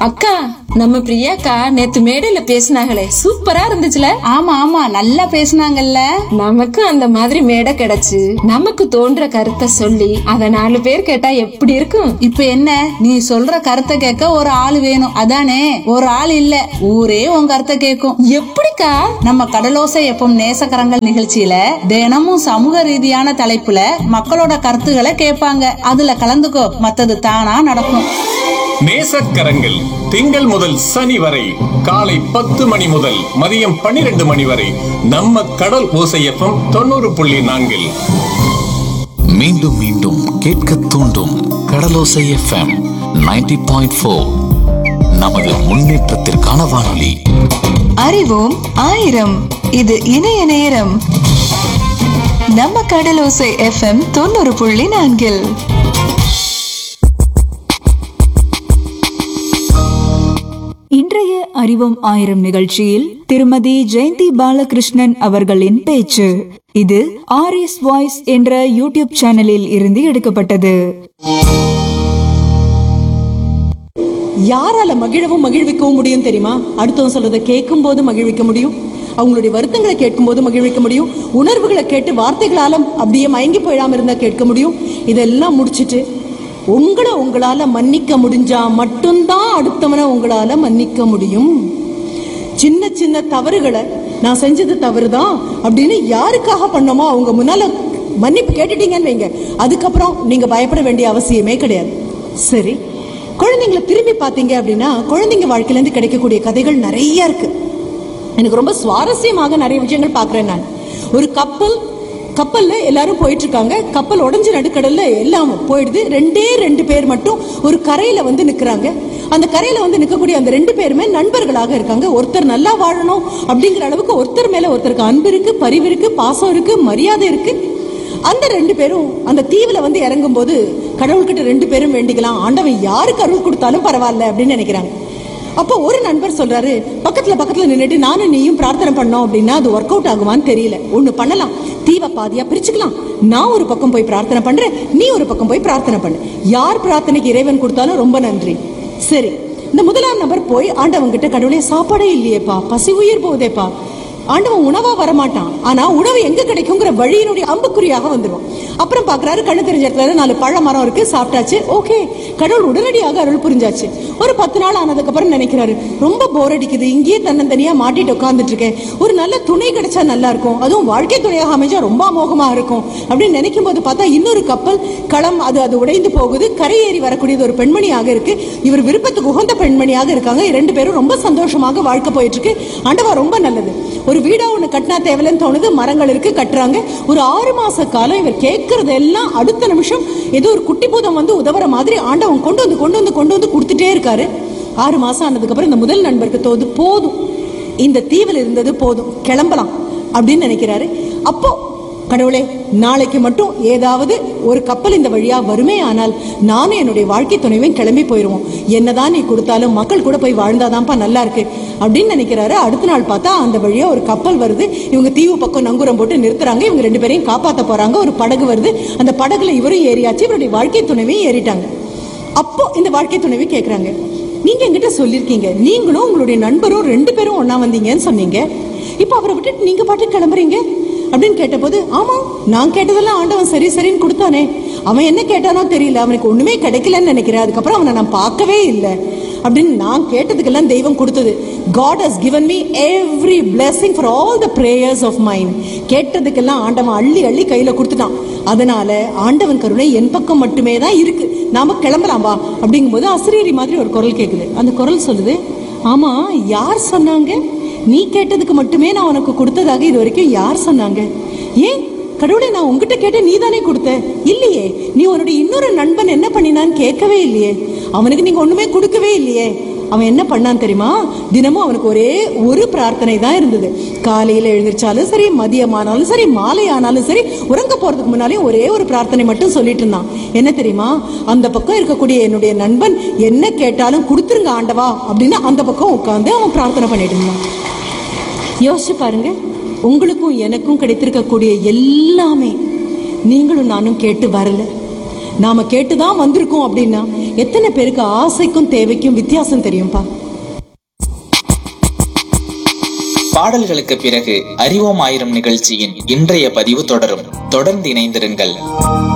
அக்கா நம்ம பிரியாக்கா நேத்து மேடையில பேசினாங்களே சூப்பரா இருந்துச்சுல ஆமா ஆமா நல்லா பேசுனாங்கல்ல நமக்கு அந்த மாதிரி மேடை கிடைச்சு நமக்கு தோன்ற கருத்தை சொல்லி அத நாலு பேர் கேட்டா எப்படி இருக்கும் இப்ப என்ன நீ சொல்ற கருத்தை கேட்க ஒரு ஆள் வேணும் அதானே ஒரு ஆள் இல்ல ஊரே உன் கருத்தை கேட்கும் எப்படிக்கா நம்ம கடலோசை எப்பம் நேசக்கரங்கள் நிகழ்ச்சியில தினமும் சமூக ரீதியான தலைப்புல மக்களோட கருத்துக்களை கேட்பாங்க அதுல கலந்துக்கோ மத்தது தானா நடக்கும் நேசக்கரங்கள் திங்கள் முதல் சனி வரை காலை பத்து மணி முதல் மதியம் பன்னிரண்டு மணி வரை நம்ம கடல் ஓசையப்பம் தொண்ணூறு புள்ளி நான்கில் மீண்டும் மீண்டும் கேட்க தூண்டும் கடலோசை எஃப்எம் 90.4 பாயிண்ட் ஃபோர் நமது முன்னேற்றத்திற்கான வானொலி அறிவோம் ஆயிரம் இது இணைய நேரம் நம்ம கடலோசை எஃப்எம் தொண்ணூறு புள்ளி நான்கில் இன்றைய அறிவோம் ஆயிரம் நிகழ்ச்சியில் திருமதி ஜெயந்தி பாலகிருஷ்ணன் அவர்களின் பேச்சு இது ஆர்எஸ் வாய்ஸ் என்ற யூடியூப் சேனலில் இருந்து எடுக்கப்பட்டது யாரால மகிழவும் மகிழ்விக்கவும் முடியும் தெரியுமா அடுத்தவங்க சொல்றதை கேட்கும் போது மகிழ்விக்க முடியும் அவங்களுடைய வருத்தங்களை கேட்கும் போது மகிழ்விக்க முடியும் உணர்வுகளை கேட்டு வார்த்தைகளால அப்படியே மயங்கி போயிடாம இருந்தா கேட்க முடியும் இதெல்லாம் முடிச்சிட்டு உங்களை உங்களால மன்னிக்க முடிஞ்சா மட்டும்தான் அடுத்தவனை உங்களால மன்னிக்க முடியும் சின்ன சின்ன தவறுகளை நான் செஞ்சது தவறுதான் அப்படின்னு யாருக்காக பண்ணோமோ அவங்க முன்னால மன்னிப்பு கேட்டுட்டீங்கன்னு வைங்க அதுக்கப்புறம் நீங்க பயப்பட வேண்டிய அவசியமே கிடையாது சரி குழந்தைங்களை திரும்பி பார்த்தீங்க அப்படின்னா குழந்தைங்க வாழ்க்கையில இருந்து கிடைக்கக்கூடிய கதைகள் நிறைய இருக்கு எனக்கு ரொம்ப சுவாரஸ்யமாக நிறைய விஷயங்கள் பார்க்குறேன் நான் ஒரு கப்பல் கப்பல்ல எல்லாரும் போயிட்டு இருக்காங்க கப்பல் உடஞ்ச நடுக்கடல்ல எல்லாம் போயிடுது ரெண்டே ரெண்டு பேர் மட்டும் ஒரு கரையில வந்து நிக்கிறாங்க அந்த கரையில வந்து நிற்கக்கூடிய அந்த ரெண்டு பேருமே நண்பர்களாக இருக்காங்க ஒருத்தர் நல்லா வாழணும் அப்படிங்கிற அளவுக்கு ஒருத்தர் மேல ஒருத்தருக்கு அன்பு இருக்கு பரிவு இருக்கு பாசம் இருக்கு மரியாதை இருக்கு அந்த ரெண்டு பேரும் அந்த தீவுல வந்து இறங்கும் போது கடவுள்கிட்ட ரெண்டு பேரும் வேண்டிக்கலாம் ஆண்டவன் யாருக்கு அருள் கொடுத்தாலும் பரவாயில்ல அப்படின்னு நினைக்கிறாங்க அப்போ ஒரு நண்பர் சொல்றாரு பக்கத்துல பக்கத்துல நின்னுட்டு நானும் நீயும் பிரார்த்தனை பண்ணோம் அப்படின்னா அது ஒர்க் அவுட் ஆகுமான்னு தெரியல ஒண்ணு பண்ணலாம் தீவை பாதியா பிரிச்சுக்கலாம் நான் ஒரு பக்கம் போய் பிரார்த்தனை பண்றேன் நீ ஒரு பக்கம் போய் பிரார்த்தனை பண்ணு யார் பிரார்த்தனைக்கு இறைவன் கொடுத்தாலும் ரொம்ப நன்றி சரி இந்த முதலாம் நபர் போய் ஆண்டவன் கிட்ட கடவுளே சாப்பாடே இல்லையேப்பா பசி உயிர் போகுதேப்பா ஆண்டவன் உணவா வரமாட்டான் ஆனா உணவு எங்க கிடைக்குங்கிற வழியினுடைய அம்புக்குறியாக வந்துடும் அப்புறம் பாக்குறாரு கண்ணு தெரிஞ்ச இடத்துல நாலு பழ மரம் இருக்கு சாப்பிட்டாச்சு ஓகே கடவுள் உடனடியாக அருள் புரிஞ்சாச்சு ஒரு பத்து நாள் ஆனதுக்கு அப்புறம் நினைக்கிறாரு ரொம்ப போர் அடிக்குது இங்கேயே தன்னந்தனியா மாட்டிட்டு உட்கார்ந்துட்டு இருக்கேன் ஒரு நல்ல துணை கிடைச்சா நல்லா இருக்கும் அதுவும் வாழ்க்கை துணையாக அமைஞ்சா ரொம்ப அமோகமா இருக்கும் அப்படின்னு நினைக்கும் போது பார்த்தா இன்னொரு கப்பல் களம் அது அது உடைந்து போகுது கரையேறி வரக்கூடியது ஒரு பெண்மணியாக இருக்கு இவர் விருப்பத்துக்கு உகந்த பெண்மணியாக இருக்காங்க ரெண்டு பேரும் ரொம்ப சந்தோஷமாக வாழ்க்கை போயிட்டு இருக்கு ஆண்டவா ரொம்ப நல்லது ஒரு வீடா ஒண்ணு கட்டினா தேவையில்லைன்னு தோணுது மரங்கள் இருக்கு கட்டுறாங்க ஒரு ஆறு மாச காலம் இவர் கேட்கறது எல்லாம் அடுத்த நிமிஷம் ஏதோ ஒரு குட்டி பூதம் வந்து உதவுற மாதிரி ஆண்டவன் கொண்டு வந்து கொண்டு வந்து கொண்டு வந்து கொடுத்துட்டே இருக்காரு ஆறு மாசம் ஆனதுக்கு அப்புறம் இந்த முதல் நண்பருக்கு தோது போதும் இந்த தீவில் இருந்தது போதும் கிளம்பலாம் அப்படின்னு நினைக்கிறாரு அப்போ கடவுளே நாளைக்கு மட்டும் ஏதாவது ஒரு கப்பல் இந்த வழியா வருமே ஆனால் நானும் என்னுடைய வாழ்க்கை துணைவையும் கிளம்பி போயிடுவோம் என்னதான் நீ கொடுத்தாலும் மக்கள் கூட போய் வாழ்ந்தாதான்ப்பா நல்லா இருக்கு அப்படின்னு நினைக்கிறாரு அடுத்த நாள் பார்த்தா அந்த வழியா ஒரு கப்பல் வருது இவங்க தீவு பக்கம் நங்கூரம் போட்டு நிறுத்துறாங்க இவங்க ரெண்டு பேரையும் காப்பாத்த போறாங்க ஒரு படகு வருது அந்த படகுல இவரும் ஏறியாச்சு இவருடைய வாழ்க்கை துணைவையும் ஏறிட்டாங்க அப்போ இந்த வாழ்க்கை துணைவி கேக்குறாங்க நீங்க என்கிட்ட சொல்லிருக்கீங்க நீங்களும் உங்களுடைய நண்பரும் ரெண்டு பேரும் ஒண்ணா வந்தீங்கன்னு சொன்னீங்க இப்போ அவரை விட்டுட்டு நீங்க பாட்டு கிளம்புறீங்க அப்படின்னு கேட்டபோது ஆமா நான் கேட்டதெல்லாம் ஆண்டவன் சரி சரின்னு கொடுத்தானே அவன் என்ன கேட்டானோ தெரியல அவனுக்கு ஒண்ணுமே கிடைக்கலன்னு நினைக்கிறேன் அதுக்கப்புறம் அவனை நான் பார்க்கவே இல்லை அப்படின்னு நான் கேட்டதுக்கெல்லாம் தெய்வம் கொடுத்தது God has given me every blessing for all the prayers of mine கேட்டதுக்கெல்லாம் ஆண்டவன் அள்ளி அள்ளி கையில கொடுத்துட்டான் அதனால ஆண்டவன் கருணை என் பக்கம் மட்டுமே தான் இருக்கு நாம கிளம்பலாம் வா அப்படிங்கும்போது அசிரியரி மாதிரி ஒரு குரல் கேக்குது அந்த குரல் சொல்லுது ஆமா யார் சொன்னாங்க நீ கேட்டதுக்கு மட்டுமே நான் உனக்கு கொடுத்ததாக இது வரைக்கும் யார் சொன்னாங்க ஏன் கடவுளே நான் உங்ககிட்ட கேட்ட நீ தானே கொடுத்த இல்லையே நீ உன்னுடைய இன்னொரு நண்பன் என்ன பண்ணினான்னு கேட்கவே இல்லையே அவனுக்கு நீங்க ஒண்ணுமே கொடுக்கவே இல்லையே அவன் என்ன பண்ணான் தெரியுமா தினமும் அவனுக்கு ஒரே ஒரு பிரார்த்தனை தான் இருந்தது காலையில எழுந்திரிச்சாலும் சரி மதியமானாலும் சரி மாலை ஆனாலும் சரி உறங்க போறதுக்கு முன்னாலேயும் ஒரே ஒரு பிரார்த்தனை மட்டும் சொல்லிட்டு இருந்தான் என்ன தெரியுமா அந்த பக்கம் இருக்கக்கூடிய என்னுடைய நண்பன் என்ன கேட்டாலும் கொடுத்துருங்க ஆண்டவா அப்படின்னு அந்த பக்கம் உட்காந்து அவன் பிரார்த்தனை பண்ணிட்டு இருந்தான் யோசிச்சு பாருங்க உங்களுக்கும் எனக்கும் கிடைத்திருக்கக்கூடிய எல்லாமே நீங்களும் நானும் கேட்டு வரல நாம கேட்டுதான் வந்திருக்கோம் அப்படின்னா எத்தனை பேருக்கு ஆசைக்கும் தேவைக்கும் வித்தியாசம் தெரியும்பா பாடல்களுக்கு பிறகு அறிவோம் ஆயிரம் நிகழ்ச்சியின் இன்றைய பதிவு தொடரும் தொடர்ந்து இணைந்திருங்கள்